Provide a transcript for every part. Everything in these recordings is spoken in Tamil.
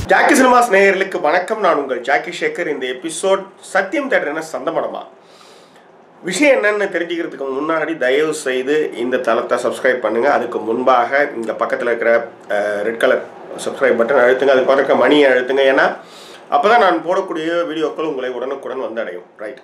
ஜாக்கி சினிமாஸ் நேயர்களுக்கு வணக்கம் நான் உங்கள் ஜாக்கி சேகர் இந்த எபிசோட் சத்தியம் தேட்டர் என்ன சந்தமடமா விஷயம் என்னன்னு தெரிஞ்சுக்கிறதுக்கு முன்னாடி தயவு செய்து இந்த தளத்தை சப்ஸ்கிரைப் பண்ணுங்க அதுக்கு முன்பாக இந்த பக்கத்தில் இருக்கிற ரெட் கலர் சப்ஸ்கிரைப் பட்டன் அழுத்துங்க அதுக்கு பக்கத்தில் இருக்க மணியை அழுத்துங்க ஏன்னா அப்போ தான் நான் போடக்கூடிய வீடியோக்கள் உங்களை உடனுக்குடன் வந்து அடையும் ரைட்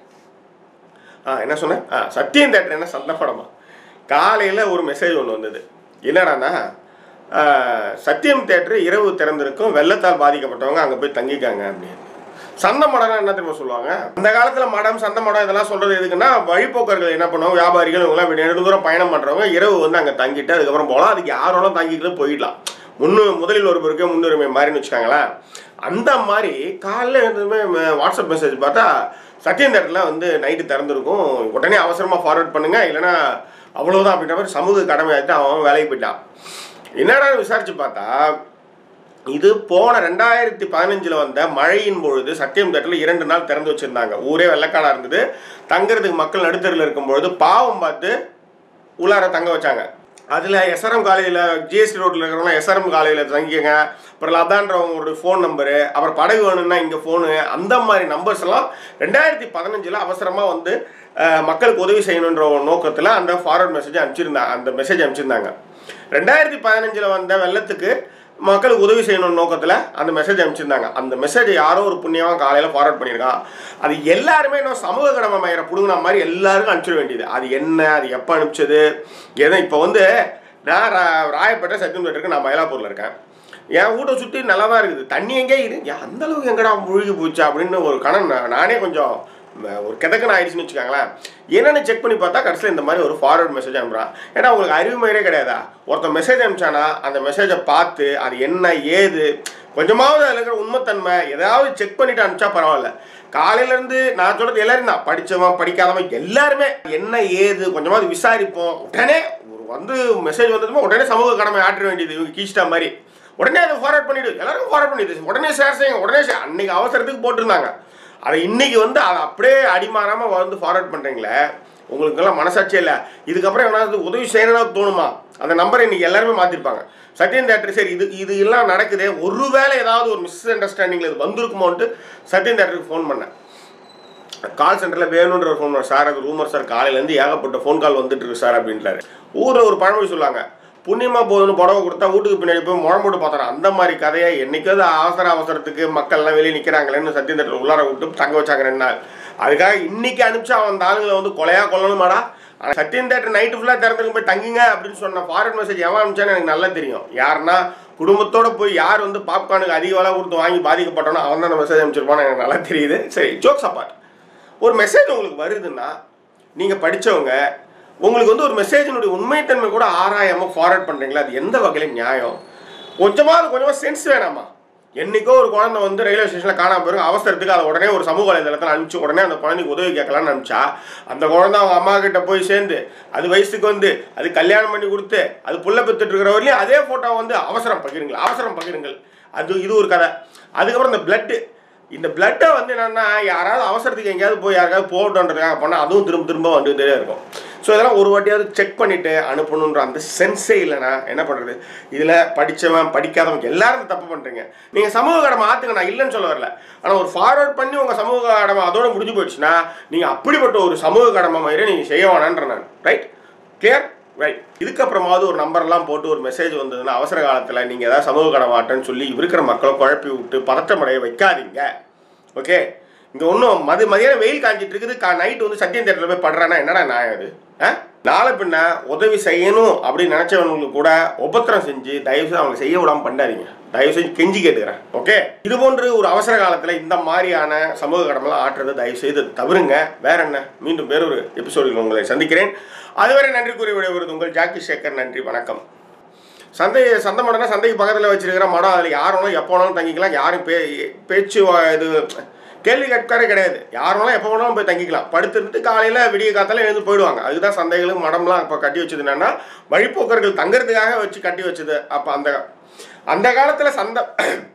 ஆ என்ன சொன்னேன் ஆ சத்தியம் தேட்டர் என்ன சந்தப்படமா காலையில் ஒரு மெசேஜ் ஒன்று வந்தது என்னடான்னா ஆ, சத்தியம் தேட்டர் இரவு திறந்திருக்கும் வெள்ளத்தால் பாதிக்கப்பட்டவங்க அங்கே போய் தங்கிக்காங்க அப்படின்னு சந்தை மடம்னா என்ன தெரியுமா சொல்லுவாங்க அந்த காலத்தில் மடம் சந்தை மடம் இதெல்லாம் சொல்கிறது எதுக்குன்னா வழிப்போக்கர்கள் என்ன பண்ணுவாங்க வியாபாரிகள் இவங்கெல்லாம் நெடு தூரம் பயணம் பண்ணுறவங்க இரவு வந்து அங்கே தங்கிட்டு அதுக்கப்புறம் போகலாம் அதுக்கு யாரோலாம் தங்கிக்கிட்டு போயிடலாம் முன்னு முதலில் ஒருவருக்கே முன்னுரிமை மாதிரின்னு வச்சுக்காங்களேன் அந்த மாதிரி காலைல எழுந்ததுமே ம- வாட்ஸ்அப் மெசேஜ் பார்த்தா சத்தியம் தேட்டரில் வந்து நைட்டு திறந்துருக்கும் உடனே அவசரமாக ஃபார்வர்ட் பண்ணுங்க இல்லைன்னா அவ்வளோதான் அப்படின்ற மாதிரி சமூக கடமை ஆகிட்டு அவன் அவன் வேலைக்கு போயிட்டான் என்னடா விசாரிச்சு பார்த்தா இது போன ரெண்டாயிரத்தி பதினஞ்சில் வந்த மழையின் பொழுது சத்தியம் தேட்டரில் இரண்டு நாள் திறந்து வச்சுருந்தாங்க ஊரே வெள்ளக்காடாக இருந்தது தங்குறதுக்கு மக்கள் நடுத்தரில் இருக்கும் பொழுது பாவம் பார்த்து உள்ளார தங்க வச்சாங்க அதில் எஸ்ஆர்எம் காலையில் ஜிஎஸ்டி ரோட்டில் இருக்கிறவங்க எஸ்ஆர்எம் காலையில் தங்கிக்கங்க அப்புறம் லதான்றவங்களுடைய ஃபோன் நம்பரு அப்புறம் படகு வேணும்னா இங்கே ஃபோனு அந்த மாதிரி நம்பர்ஸ் எல்லாம் ரெண்டாயிரத்தி பதினஞ்சில் அவசரமாக வந்து அஹ், மக்களுக்கு உதவி செய்யணுன்ற ஒரு நோக்கத்தில் அந்த ஃபார்வர்ட் மெசேஜ் அனுப்பிச்சிருந்தாங்க அந்த மெசேஜ் அனுப்பிச்சிருந்தாங்க ரெண்டாயிரத்தி பதினஞ்சில் வந்த வெள்ளத்துக்கு மக்களுக்கு உதவி செய்யணும்னு நோக்கத்தில் அந்த மெசேஜ் அனுப்பிச்சிருந்தாங்க அந்த மெசேஜை யாரோ ஒரு புண்ணியமாக காலையில் ஃபார்வர்ட் பண்ணியிருக்கான் அது எல்லாருமே இன்னும் சமூக கடமை மயிரை பிடுங்கின மாதிரி எல்லாருக்கும் அனுப்பிச்சிட வேண்டியது அது என்ன அது எப்போ அனுப்பிச்சது எதை இப்போ வந்து நான் ரா- ராயப்பேட்டை சத்தியம் தேட்டருக்கு நான் மயிலாப்பூரில் இருக்கேன் என் வீட்டை சுற்றி நல்லா தான் இருக்குது தண்ணி எங்கே இரு ஏன் அந்த அளவுக்கு எங்கடா முழுகி போச்சு அப்படின்னு ஒரு கணம் நான் நானே கொஞ்சம் ம- ஒரு கிதக்கன ஆயிடுச்சுன்னு வச்சுக்கோங்களேன் என்னென்னு செக் பண்ணி பார்த்தா கடைசியில் இந்த மாதிரி ஒரு ஃபார்வர்ட் மெசேஜ் அனுப்புறான் ஏன்னா உங்களுக்கு அறிவு மயிரே கிடையாதா ஒருத்தன் மெசேஜ் அனுப்பிச்சானா அந்த மெசேஜை பார்த்து அது என்ன ஏது கொஞ்சமாவது அதில் இருக்கிற உண்மைத்தன்மை ஏதாவது செக் பண்ணிட்டு அனுப்பிச்சா பரவாயில்ல காலையிலேருந்து நான் சொல்கிறது எல்லாரும் தான் படித்தவன் படிக்காதவன் எல்லாருமே என்ன ஏது கொஞ்சமாவது விசாரிப்போம் உடனே ஒரு வந்து மெசேஜ் வந்ததுமே உடனே சமூக கடமை ஆற்ற வேண்டியது இவங்க கீஸ்டா மாதிரி உடனே அதை ஃபார்வர்ட் பண்ணிடு எல்லாரும் ஃபார்வர்ட் பண்ணிடு உடனே ஷேர் செய்யுங்க உடனே share. அன்னைக்கு அவசரத்துக்கு போட்டிருந்தாங்க அதை இன்னைக்கு வந்து அதை அப்படியே அடிமாறாமல் வந்து ஃபார்வர்ட் பண்ணுறீங்களே உங்களுக்கெல்லாம் மனசாட்சியே இல்லை இதுக்கப்புறம் எவனாவது உதவி செய்யணும்னு தோணுமா அந்த நம்பரை இன்னைக்கு எல்லாருமே மாற்றிருப்பாங்க சத்யன் தேட்டர் சரி இது இது எல்லாம் நடக்குதே ஒருவேளை ஏதாவது ஒரு மிஸ் அண்டர்ஸ்டாண்டிங்கில் இது வந்திருக்குமோன்ட்டு சத்யன் தேட்டருக்கு ஃபோன் பண்ணேன் கால் சென்டரில் வேணுன்ற ஒரு ஃபோன் சார் அது ரூமர் சார் காலையிலேருந்து ஏகப்பட்ட ஃபோன் கால் வந்துட்டு இருக்கு சார் அப்படின்றாரு ஊரில் ஒரு பழமொழி சொல்லுவாங்க புண்ணியமாக போகுதுன்னு புடவை கொடுத்தா வீட்டுக்கு பின்னாடி போய் முழம் போட்டு பார்த்துறோம் அந்த மாதிரி கதையை என்னைக்காவது அவசர அவசரத்துக்கு மக்கள்லாம் வெளியே நிற்கிறாங்களேன்னு சத்தியம் தேட்டர் உள்ளார விட்டு தங்க வச்சாங்க ரெண்டு நாள் அதுக்காக இன்னைக்கு அனுப்பிச்சா அந்த ஆளுங்களை வந்து கொலையாக கொல்லணுமாடா ஆனால் சத்தியம் தேட்டர் நைட்டு ஃபுல்லாக திறந்துக்கு போய் தங்குங்க அப்படின்னு சொன்ன ஃபாரின் மெசேஜ் எவன் அனுப்பிச்சான்னு எனக்கு நல்லா தெரியும் யாருன்னா குடும்பத்தோட போய் யார் வந்து பாப்கார்னுக்கு அதிக விலை கொடுத்து வாங்கி பாதிக்கப்பட்டோனோ அவன் தான் மெசேஜ் அனுப்பிச்சிருப்பான்னு எனக்கு நல்லா தெரியுது சரி ஜோக்ஸ் அப்பார்ட் ஒரு மெசேஜ் உங்களுக்கு வருதுன்னா நீங்கள் படிச்சவங்க உங்களுக்கு வந்து ஒரு மெசேஜினுடைய உண்மைத்தன்மை கூட ஆராயாமல் ஃபார்வர்ட் பண்ணுறீங்களா அது எந்த வகையில் நியாயம் கொஞ்சமாவது கொஞ்சமாக சென்ஸ் வேணாமா என்னைக்கோ ஒரு குழந்தை வந்து ரயில்வே ஸ்டேஷனில் காணாம போயிரும் அவசரத்துக்கு அதை உடனே ஒரு சமூக வலைதளத்தில் அனுப்பிச்சு உடனே அந்த குழந்தைக்கு உதவி கேட்கலான்னு அனுப்பிச்சா அந்த குழந்தை அவங்க அம்மா கிட்ட போய் சேர்ந்து அது வயசுக்கு வந்து அது கல்யாணம் பண்ணி கொடுத்து அது புள்ள பெற்றுட்டு இருக்கிற வரையிலும் அதே ஃபோட்டோ வந்து அவசரம் பகிருங்கள் அவசரம் பகிருங்கள் அது இது ஒரு கதை அதுக்கப்புறம் இந்த பிளட்டு இந்த பிளட்டை வந்து என்னன்னா யாராவது அவசரத்துக்கு எங்கேயாவது போய் யாருக்காவது போட்டோன்றதுக்காக பண்ணால் அதுவும் திரும்ப திரும்ப வந்துகிட்டே இருக்கும் ஸோ இதெல்லாம் ஒரு வாட்டியாவது செக் பண்ணிவிட்டு அனுப்பணுன்ற அந்த சென்ஸே இல்லைனா என்ன பண்ணுறது இதில் படித்தவன் படிக்காதவன் எல்லாரும் இந்த தப்பு பண்ணுறீங்க நீங்கள் சமூக கடமை ஆற்றுங்க நான் இல்லைன்னு சொல்ல வரல ஆனால் ஒரு ஃபார்வர்ட் பண்ணி உங்கள் சமூக கடமை அதோட முடிஞ்சு போயிடுச்சுன்னா நீங்கள் அப்படிப்பட்ட ஒரு சமூக கடமை மாதிரி நீங்கள் செய்ய வேணான்ற நான் ரைட் கிளியர் ரைட் இதுக்கப்புறமாவது ஒரு நம்பர்லாம் போட்டு ஒரு மெசேஜ் வந்ததுன்னா அவசர காலத்தில் நீங்கள் ஏதாவது சமூக கடமாட்டேன்னு சொல்லி இருக்கிற மக்களை குழப்பி விட்டு பதற்றமடைய வைக்காதீங்க ஓகே இங்கே ஒன்றும் மது மதியானம் வெயில் காஞ்சிட்டு இருக்குது கா நைட்டு வந்து சத்தியம் தேட்டரில் போய் படுறானா என்னடா நியாயம் அது ஆ நாளை பின்ன உதவி செய்யணும் அப்படின்னு நினச்சவங்களுக்கு கூட உபத்திரம் செஞ்சு தயவுசெய்து அவங்க செய்ய விடாமல் பண்ணாதீங்க தயவு செஞ்சு கெஞ்சி கேட்டுக்கிறேன் ஓகே இது போன்று ஒரு அவசர காலத்தில் இந்த மாதிரியான சமூக கடமைலாம் ஆற்றுறதை தயவு செய்து தவிருங்க வேற என்ன மீண்டும் வேறொரு எபிசோடில் உங்களை சந்திக்கிறேன் அதுவரை நன்றி கூறி விடைபெறுவது உங்கள் ஜாக்கி சேகர் நன்றி வணக்கம் சந்தை சந்தை மடம்னா சந்தைக்கு பக்கத்தில் வச்சிருக்கிற மடம் அதில் யார் வேணாலும் எப்போ வேணாலும் தங்கிக்கலாம் யாரும் பே பேச்சு வா- இது கேள்வி கேட்காரே கிடையாது யார் வேணாலும் எப்போ வேணாலும் போய் தங்கிக்கலாம் படுத்துட்டு காலையில் விடிய காத்தால எழுந்து போயிடுவாங்க அதுதான் சந்தைகளும் மடம்லாம் இப்போ கட்டி வச்சது என்னன்னா வழிப்போக்கர்கள் தங்குறதுக்காக வச்சு கட்டி வச்சது அப்போ அந்த அந்த காலத்தில் சந்தை